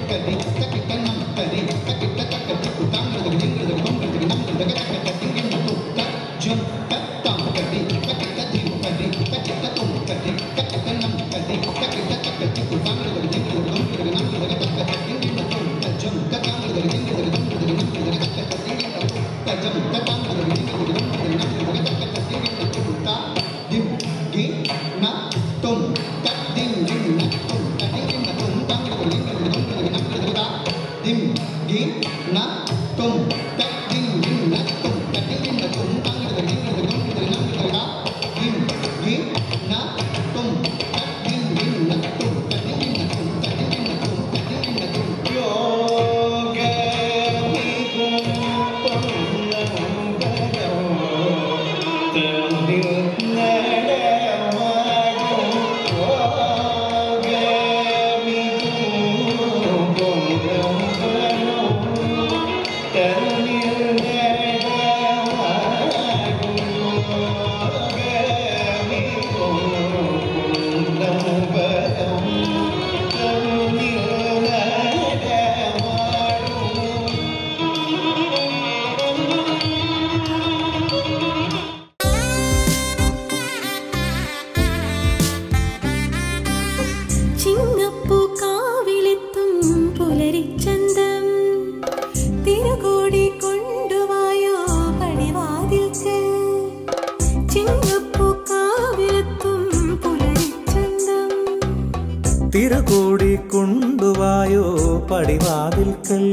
ചിങ്ങപ്പൂ കാവിലെത്തും പുലരിച്ചന്തം തിരുകോടി കൊണ്ടുവായോ പടിവാതിൽക്ക് ചിങ്ങപ്പൂ കാവിലെത്തും പുലരിച്ചന്തം തിരുകൂടി കൊണ്ടുവായോ പടിവാതിൽക്കൽ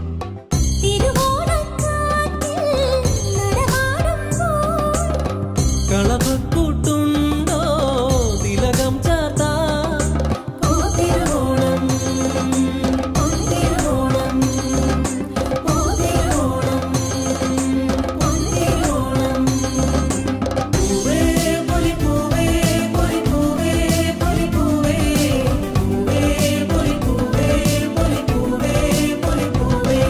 തിരുവോണക്കാറ്റിൽ നടമാടുമ്പോൾ കളവ് കൂട്ടുണ്ടോ തിലകം ചാർത്താ പൂതിരുവോണം, പൊന്തിരുവോണം, പൂതിരുവോണം, പൊന്തിരുവോണം. പൂവേ പൊലി പൂവേ പൊലി പൂവേ പൊലി പൂവേ പൂവേ പൊലി പൂവേ പൊലി പൂവേ പൊലി പൂവേ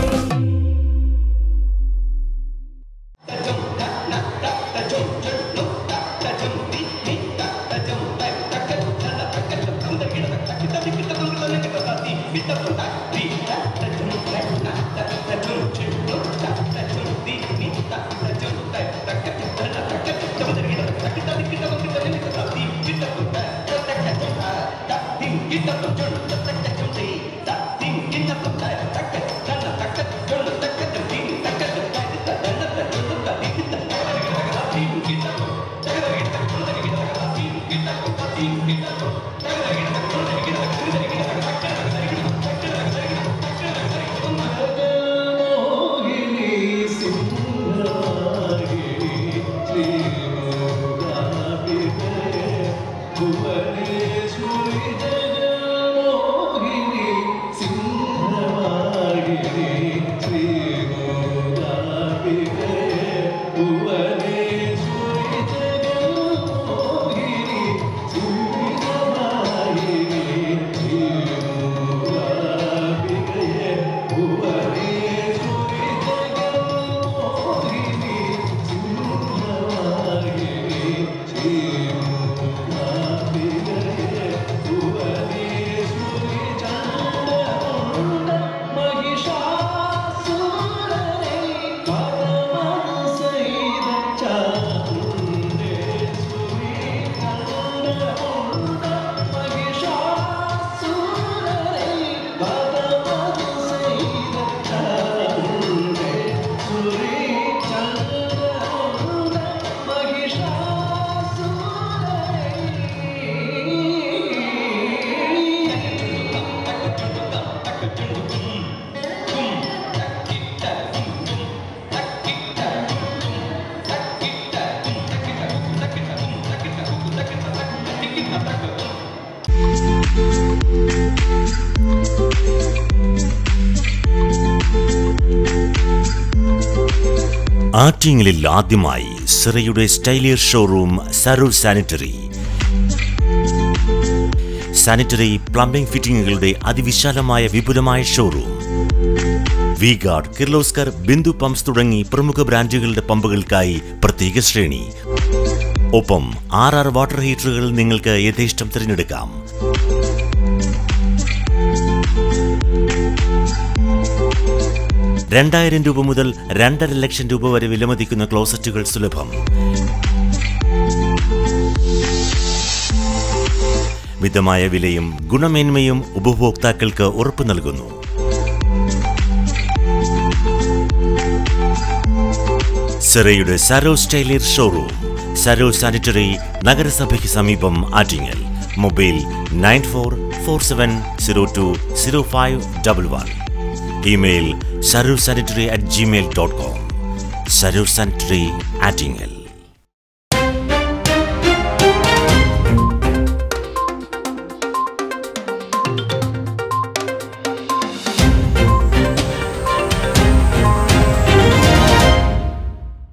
ആറ്റിങ്ങലിൽ ആദ്യമായി സിറയുടെ സ്റ്റൈലിയർ ഷോറൂം സരൂർ സാനിറ്ററി സാനിറ്ററി പ്ലംബിംഗ് ഫിറ്റിംഗുകളുടെ അതിവിശാലമായ വിപുലമായ showroom V Guard Kirloskar Bindu pumps തുടങ്ങി പ്രമുഖ ബ്രാൻഡുകളുടെ പമ്പുകൾക്കായി പ്രത്യേക ശ്രേണി ഒപ്പം ആർ ആർ വാട്ടർ ഹീറ്ററുകൾ നിങ്ങൾക്ക് യഥേഷ്ടം തിരഞ്ഞെടുക്കാം രണ്ടായിരം രൂപ മുതൽ രണ്ടര ലക്ഷം രൂപ വരെ വിലമതിക്കുന്ന ക്ലോസറ്റുകൾ സുലഭം മിതമായ വിലയും ഗുണമേന്മയും ഉപഭോക്താക്കൾക്ക് ഉറപ്പു നൽകുന്നു സെറയുടെ സരോ സ്റ്റൈലിർ ഷോറൂം സരോ സാനിറ്ററി നഗരസഭയ്ക്ക് സമീപം Attingal mobile nine four four seven zero two zero five double one email Saro sanitary at Gmail dot com Saro sanitary Attingal